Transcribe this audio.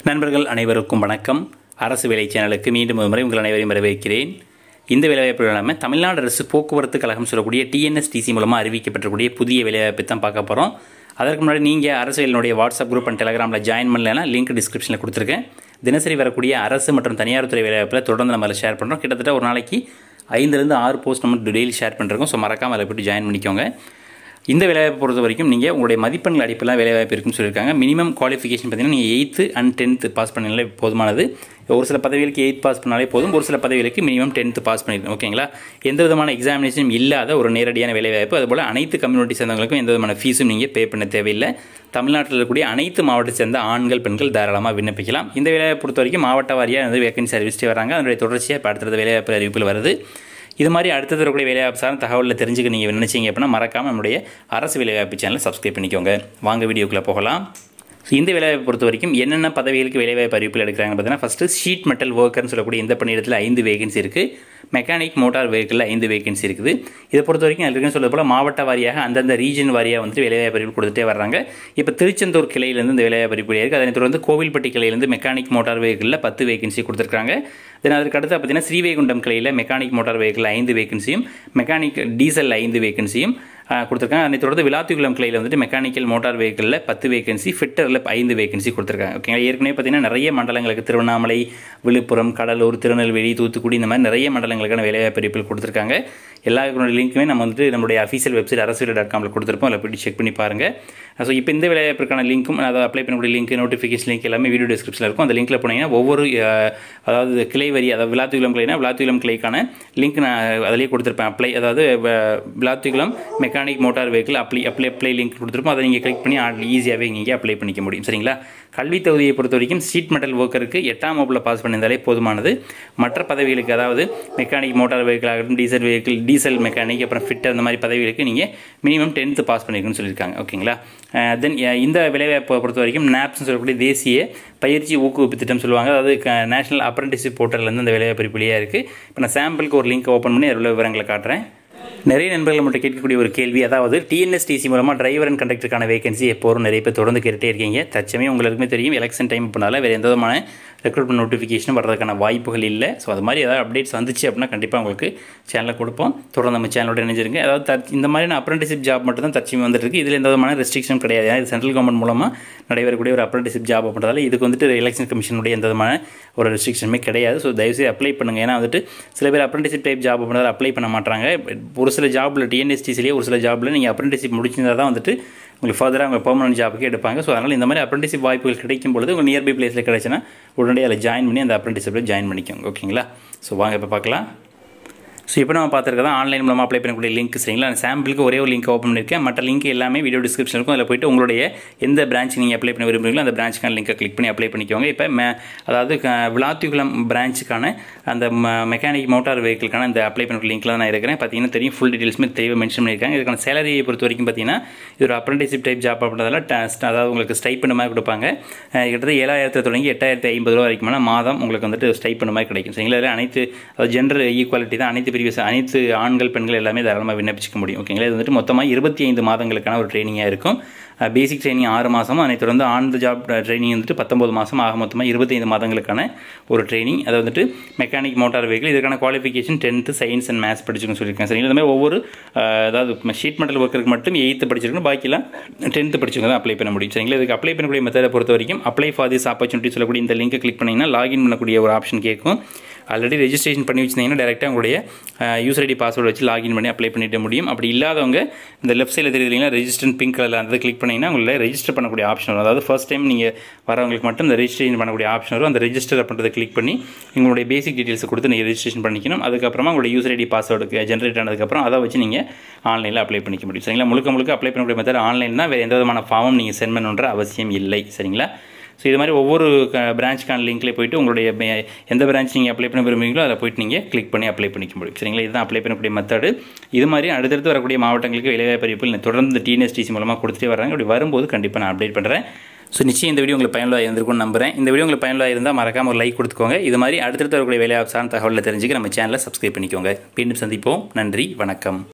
நண்பர்கள் அனைவருக்கும் வணக்கம் அரசு வேலை சேனலுக்கு மீண்டும் ஒரு முறை உங்கள் அனைவரையும் வரவேற்கிறேன் இந்த வேலைவாய்ப்பு இல்லாமல் தமிழ்நாடு அரசு போக்குவரத்து கழகம் சொல்லக்கூடிய டிஎன்எஸ்டிசி மூலமாக அறிவிக்கப்பட்டிருக்கூடிய புதிய வேலைவாய்ப்பை தான் பார்க்க போகிறோம் அதற்கு முன்னாடி நீங்கள் அரசு வேலையினுடைய வாட்ஸ்அப் குரூப் அண்ட் டெலகிராமில் ஜாயின் பண்ணலைன்னா லிங்க் டிஸ்கிரிப்ஷனில் கொடுத்துருக்கேன் தினசரி வரக்கூடிய அரசு மற்றும் தனியார் துறை வேலைவாய்ப்பில் தொடர்ந்து நம்ம அதில் ஷேர் பண்ணுறோம் கிட்டத்தட்ட ஒரு நாளைக்கு ஐந்துலேருந்து ஆறு போஸ்ட் நம்ம டெய்லி ஷேர் பண்ணிருக்கோம் ஸோ மறக்காமல் அதில் போய்ட்டு ஜாயின் பண்ணிக்கோங்க இந்த வேலைவாய்ப்பு பொறுத்த வரைக்கும் நீங்கள் உங்களுடைய மதிப்பெண்கள் அடிப்பெல்லாம் வேலைவாய்ப்பு இருக்குன்னு சொல்லியிருக்காங்க மினிமம் குவாலிஃபிகேஷன் பார்த்தீங்கன்னா நீங்கள் எயித்து அண்ட் டென்த்து பாஸ் பண்ணாலே போதுமானது ஒரு சில பதவிகளுக்கு எயித் பாஸ் பண்ணாலே போதும் ஒரு சில பதவிகளுக்கு மினிமம் டென்த்து பாஸ் பண்ணிருக்கணும் ஓகேங்களா எந்த விதமான எக்ஸாமினேஷனும் இல்லாத ஒரு நேரடியான வேலைவாய்ப்பு அதுபோல் அனைத்து கம்யூனிட்டி சேர்ந்தவங்களுக்கும் எந்த விதமான ஃபீஸும் நீங்கள் பே பண்ண தேவையில்லை தமிழ்நாட்டில் இருக்கக்கூடிய அனைத்து மாவட்டத்தை சேர்ந்த ஆண்கள் பெண்கள் தாராளமாக விண்ணப்பிக்கலாம் இந்த வேலைவாய்ப்பு பொறுத்த வரைக்கும் மாவட்ட வாரியாக வந்து வேகன்சி அறிவிச்சிட்டு வராங்க அதனுடைய தொடர்ச்சியாக இப்போ அடுத்தது வேலைவாய்ப்பு அறிவிப்பில் வருது இது மாதிரி அடுத்தது இருக்கக்கூடிய வேலைவாய்ப்பு சார்ந்த தகவலில் தெரிஞ்சுக்க நீங்கள் நினைச்சீங்க அப்படின்னா மறக்காமல் நம்முடைய அரசு வேலைவாய்ப்பு சேனலை சப்ஸ்கிரைப் பண்ணிக்கோங்க வாங்க வீடியோக்குள்ளே போகலாம் ஸோ இந்த வேலைவாய்ப்பு பொறுத்த வரைக்கும் என்னென்ன பதவிகளுக்கு வேலைவாய்ப்பு அறிவிப்பில் எடுக்கிறாங்க பார்த்தீங்கன்னா ஃபஸ்ட்டு ஷீட் மெட்டல் ஒர்க்கர்னு சொல்லக்கூடிய இந்த பணியிடத்தில் ஐந்து வேகன்சி இருக்குது மெக்கானிக் மோட்டார் வெஹிக்கிளில் ஐந்து வேகன்சி இருக்குது இதை பொறுத்த வரைக்கும் அதில் இருக்குன்னு சொல்ல போல் மாவட்ட வாரியாக அந்தந்த ரீஜன் வாரியாக வந்துட்டு வேலைவாய்ப்பு அறிவிப்பு கொடுத்துட்டே வர்றாங்க இப்போ திருச்செந்தூர் கிளையிலேருந்து இந்த வேலைவாய்ப்பு அறிவிப்பு இருக்குது அதனை தொடர்ந்து கோவில்பட்டி கிளையிலேருந்து மெக்கானிக் மோட்டார் வெஹிக்கிளில் பத்து வேகன்சி கொடுத்துருக்காங்க தென் அதற்கு அடுத்து பார்த்தீங்கன்னா ஸ்ரீவைகுண்டம் கிளையில் மெக்கானிக் மோட்டார் வெஹிக்கிள் ஐந்து வேகன்சியும் மெக்கானிக் டீசல் ஐந்து வேகன்சியும் கொடுத்துருக்காங்க அதனை தொடர்ந்து விளாத்திக்குளம் கிளையில் வந்துட்டு மெக்கானிக்கல் மோட்டார் வெஹிக்கிளில் பத்து வேகன்சி ஃபிட்டரில் ஐந்து வேகன்சி கொடுத்துருக்காங்க ஓகேங்களா ஏற்கனவே பார்த்தீங்கன்னா நிறைய மண்டலங்களுக்கு திருவண்ணாமலை விழுப்புரம் கடலூர் திருநெல்வேலி தூத்துக்குடி இந்த மாதிரி நிறைய மண்டலங்களுக்கான வேலைவாய்ப்பு அறிவிப்பில் கொடுத்துருக்காங்க எல்லா லிங்க்குமே நம்ம வந்துட்டு நம்மளுடைய அஃபீஷியல் வெப்சைட் அரசு டாட் காமில் கொடுத்துருப்போம் அதில் போய்ட்டு செக் பண்ணி பாருங்கள் ஸோ இப்போ இந்த வேலைவாய்ப்பிற்கான லிங்க்கும் அதை அப்ளை பண்ணக்கூடிய லிங்க் நோட்டிஃபிகேஷன் லிங்க் எல்லாமே வீடியோ டிஸ்கிரிப்ஷனில் இருக்கும் அந்த லிங்க்கில் போனீங்கன்னா ஒவ்வொரு அதாவது கிளை வரி அதாவது விளாத்துகுளம் கிளைனா விளாத்துகுளம் கிளைக்கான லிங்க் நான் அதிலேயே கொடுத்துருப்பேன் அப்ளை அதாவது Vilathikulam mechanic motor vehicle apply apply apply link கொடுத்துருப்போம் அதை நீங்கள் கிளிக் பண்ணி ஈஸியாகவே நீங்கள் அப்ளை பண்ணிக்க முடியும் சரிங்களா கல்வி தகுதியை பொறுத்த வரைக்கும் சீட் மெட்டல் ஒர்க்கருக்கு எட்டாம் வகுப்பில் பாஸ் பண்ணியிருந்தாலே போதுமானது மற்ற பதவிகளுக்கு அதாவது மெக்கானிக் மோட்டார் வெஹிக்கிள் ஆகட்டும் டீசல் வெஹிக்கிள் டீசல் மெக்கானிக் அப்புறம் ஃபிட்டர் அந்த மாதிரி பதவிகளுக்கு நீங்கள் மினிமம் டென்த்து பாஸ் பண்ணிருக்குன்னு சொல்லியிருக்காங்க ஓகேங்களா தென் இந்த வேலைவாய்ப்பை பொறுத்த வரைக்கும் நாப்ஸ்னு சொல்லக்கூடிய தேசிய பயிற்சி ஊக்குவிப்பு திட்டம் சொல்லுவாங்க அதாவது நேஷனல் அப்ரண்டிஸ்ஷிப் போர்ட்டர்லேருந்து இந்த வேலைவாய்ப்பு வெளியாக இருக்குது இப்போ நான் சாம்பிளுக்கு ஒரு லிங்க் ஓப்பன் பண்ணி அதில் உள்ள விவரங்களை காட்டுறேன் நிறைய நண்பர்கள் மட்டும் கேட்கக்கூடிய ஒரு கேள்வி அதாவது டிஎன்எஸ்டிசி மூலமாக டிரைவர் அண்ட் கண்டக்டருக்கான வேகன்சி எப்போதும் நிறைய பேர் தொடர்ந்து கேட்டுகிட்டே இருக்கீங்க தச்சமே உங்களுக்குமே தெரியும் எலெக்ஷன் டைம் பண்ணால வேறு எந்த விதமான ரெக்ரூட்மெண்ட் நோட்டிஃபிகேஷன் வர்றதுக்கான வாய்ப்புகள் இல்லை ஸோ அது மாதிரி ஏதாவது அப்டேட்ஸ் வந்துச்சு அப்படின்னா கண்டிப்பாக உங்களுக்கு சேனலில் கொடுப்போம் தொடர்ந்து நம்ம சேனலோட இணைஞ்சிருங்க அதாவது தற் இந்த மாதிரியான அப்ரண்டிஷிப் ஜாப் மட்டும் தான் தச்சுமே வந்துட்டு இருக்கு இதில் எந்த விதமான ரெஸ்ட்ரிக்ஷன் கிடையாது ஏன்னா இது சென்ட்ரல் கவர்மெண்ட் மூலமாக நடைபெறக்கூடிய ஒரு அப்ரண்டிஷிப் ஜாப் பண்ணுறதால இதுக்கு வந்துட்டு எலெக்ஷன் கமிஷனுடைய எந்த விதமான ஒரு ரெஸ்ட்ரிக்ஷனுமே கிடையாது ஸோ தயவுசெய்து அப்ளை பண்ணுங்கள் ஏன்னா வந்துட்டு சில பேர் அப்ரண்டிஷிப் டைப் ஜாப் பண்ணுறதால அப்ளை பண்ண மாட்டாங்க ஒரு சில ஜாபில் டிஎன்எஸ்டிசிலேயே ஒரு சில ஜாபில் நீங்கள் அப்ரண்டிஷிப் முடிச்சிருந்தால் தான் வந்துட்டு உங்களுக்கு ஃபர்தராக அவங்க பெர்மனன்ட் ஜாப்புக்கு எடுப்பாங்க ஸோ அதனால் இந்த மாதிரி அப்ரண்டிஷிப் வாய்ப்புகள் கிடைக்கும் பொழுது உங்கள் நியர்பை பிளேஸில் கிடைச்சுன்னா உடனடியாக அதில் ஜாயின் பண்ணி அந்த அப்ரண்டிஷிப்பில் ஜாயின் பண்ணிக்கோங்க ஓகேங்களா ஸோ வாங்க இப்போ பார்க்கலாம் ஸோ இப்போ நம்ம பார்த்துருக்கதா ஆன்லைன் மூலமாக அப்ளை பண்ணக்கூடிய லிங்க் சரிங்களா சாம்பிளுக்கு ஒரே ஒரு லிங்க் ஓப்பன் பண்ணியிருக்கேன் மற்ற லிங்க் எல்லாமே வீடியோ டிஸ்கிரிப்ஷன் இருக்கும் அதில் போய்ட்டு உங்களுடைய எந்த பிரான்ச் நீங்கள் அப்ளை பண்ண விரும்புகிறீங்களோ அந்த பிரான்ச்சுக்கான லிங்கை கிளிக் பண்ணி அப்ளை பண்ணிக்கோங்க இப்போ மே அதாவது விளாத்திகுளம் பிரான்ச்சுக்கான அந்த மெக்கானிக் மோட்டார் வெஹிக்கிள்கான இந்த அப்ளை பண்ணக்கூடிய லிங்க்கில் நான் இருக்கிறேன் பார்த்தீங்கன்னா தெரியும் ஃபுல் டீட்டெயில்ஸுமே தெளிவாக மென்ஷன் பண்ணியிருக்காங்க இதுக்கான சேலரியை பொறுத்த வரைக்கும் பார்த்தீங்கன்னா இது ஒரு அப்ரண்டிஷிப் டைப் ஜாப் அப்படின்றதால அதாவது உங்களுக்கு ஸ்டைப்பண்ட் மாதிரி கொடுப்பாங்க கிட்டத்தட்ட ஏழாயிரத்து தொடங்கி எட்டாயிரத்து ஐம்பது ரூபா வரைக்குமான மாதம் உங்களுக்கு வந்துட்டு ஸ்டைப்பண்ட் மாதிரி கிடைக்கும் சரிங்களா இதில் அனைத்து அதாவது ஜென்டர் ஈக்குவாலிட்டி தான் அனைத்து பிரிவு அனைத்து ஆண்கள் பெண்கள் எல்லாமே தாராளமாக விண்ணப்பிச்சிக்க முடியும் ஓகேங்களா இது வந்துட்டு மொத்தமாக இருபத்தி ஐந்து மாதங்களுக்கான ஒரு ட்ரைனிங்காக இருக்கும் பேசிக் ட்ரைனிங் ஆறு மாதமும் அதனை தொடர்ந்து ஆன் த ஜாப் ட்ரைனிங் வந்துட்டு பத்தொம்பது மாதம் ஆக மொத்தமாக இருபத்தைந்து மாதங்களுக்கான ஒரு ட்ரைனிங் அதை வந்துட்டு மெக்கானிக் மோட்டார் வெஹிக்கிள் இதுக்கான qualification tenth science and maths படிச்சுக்கணும்னு சொல்லியிருக்கேன் சரிங்களா இந்த மாதிரி ஒவ்வொரு அதாவது ஷீட் மெட்டல் ஒர்க்கருக்கு மட்டும் எயித்து படிச்சிருக்கணும் பாக்கிலாம் டென்த்து படிச்சவங்க தான் அப்ளை பண்ண முடியும் சரிங்களா இதுக்கு அப்ளை பண்ணக்கூடிய மெத்தடை பொறுத்த வரைக்கும் அப்ளை ஃபார் திஸ் ஆப்பர்ச்சுனிட்டி சொல்லக்கூடிய இந்த லிங்கை கிளிக் பண்ணிங்கன்னா லாகின் பண்ணக்கூடிய ஒரு ஆப்ஷன் கேட்கும் ஆல்ரெடி ரெஜிஸ்ட்ரேஷன் பண்ணி வச்சிருந்தீங்கன்னா டேரெக்டாக உங்களுடைய யூசர் ஐடி பாஸ்வேர்டு வச்சு லாகின் பண்ணி அப்ளை பண்ணிட முடியும் அப்படி இல்லாதவங்க இந்த லெஃப்ட் சைடில் தெரியுதுங்களா ரெஜிஸ்டர் பிங்க் கலரில் அந்த கிளிக் பண்ணிங்கன்னா உங்களை ரெஜிஸ்டர் பண்ணக்கூடிய ஆப்ஷன் வரும் அதாவது ஃபஸ்ட் டைம் நீங்கள் வரவங்களுக்கு மட்டும் இந்த ரெஜிஸ்ட்ரேஷன் பண்ணக்கூடிய ஆப்ஷன் வரும் அந்த ரெஜிஸ்டர் பண்ணுறதை கிளிக் பண்ணி உங்களுடைய பேசிக் டீட்டெயில்ஸ் கொடுத்து நீங்கள் ரெஜிஸ்ட்ரேஷன் பண்ணிக்கணும் அதுக்கப்புறமா உங்களுடைய யூசர் ஐடி பாஸ்வேர்டுக்கு ஜென்ரேட் ஆனதுக்கப்புறம் அதை வச்சு நீங்கள் ஆன்லைனில் அப்ளை பண்ணிக்க முடியும் சரிங்களா முழுக்க முழுக்க அப்ளை பண்ணக்கூடிய மெத்தட் ஆன்லைன் தான் வேறு எந்த விதமான ஃபார்மும் நீங்கள் சென்ட் பண்ணுன்ற அவசியம் இல்லை சரிங்களா ஸோ இது மாதிரி ஒவ்வொரு பிரான்ச்சுக்கான லிங்க்லேயே போய்ட்டு உங்களுடைய எந்த பிரான்ச் நீங்கள் அப்ளை பண்ண விரும்புகிறீங்களோ அதை போயிட்டு நீங்கள் கிளிக் பண்ணி அப்ளை பண்ணிக்க முடியும் சரிங்களா இதுதான் அப்ளை பண்ணக்கூடிய மெத்தடு இது மாதிரி அடுத்தடுத்து வரக்கூடிய மாவட்டங்களுக்கு வேலைவாய்ப்பு அறிவிப்பில் தொடர்ந்து டிஎன்எஸ்டிசி மூலமாக கொடுத்துட்டே வராங்க அப்படி வரும்போது கண்டிப்பாக நான் அப்டேட் பண்ணுறேன் ஸோ நிச்சயம் இந்த வீடியோ உங்களுக்கு பயனுள்ளதாக இருந்திருக்கும்னு நம்புறேன் இந்த வீடியோ உங்களுக்கு பயனுள்ளதாக இருந்தால் மறக்காம ஒரு லைக் கொடுத்துக்கோங்க இது மாதிரி அடுத்தடுத்து வரக்கூடிய வேலைவாய்ப்பு சார்ந்த தகவலில் தெரிஞ்சுக்க நம்ம சேனலை சப்ஸ்கிரைப் பண்ணிக்கோங்க மீண்டும் சந்திப்போம் நன்றி வணக்கம்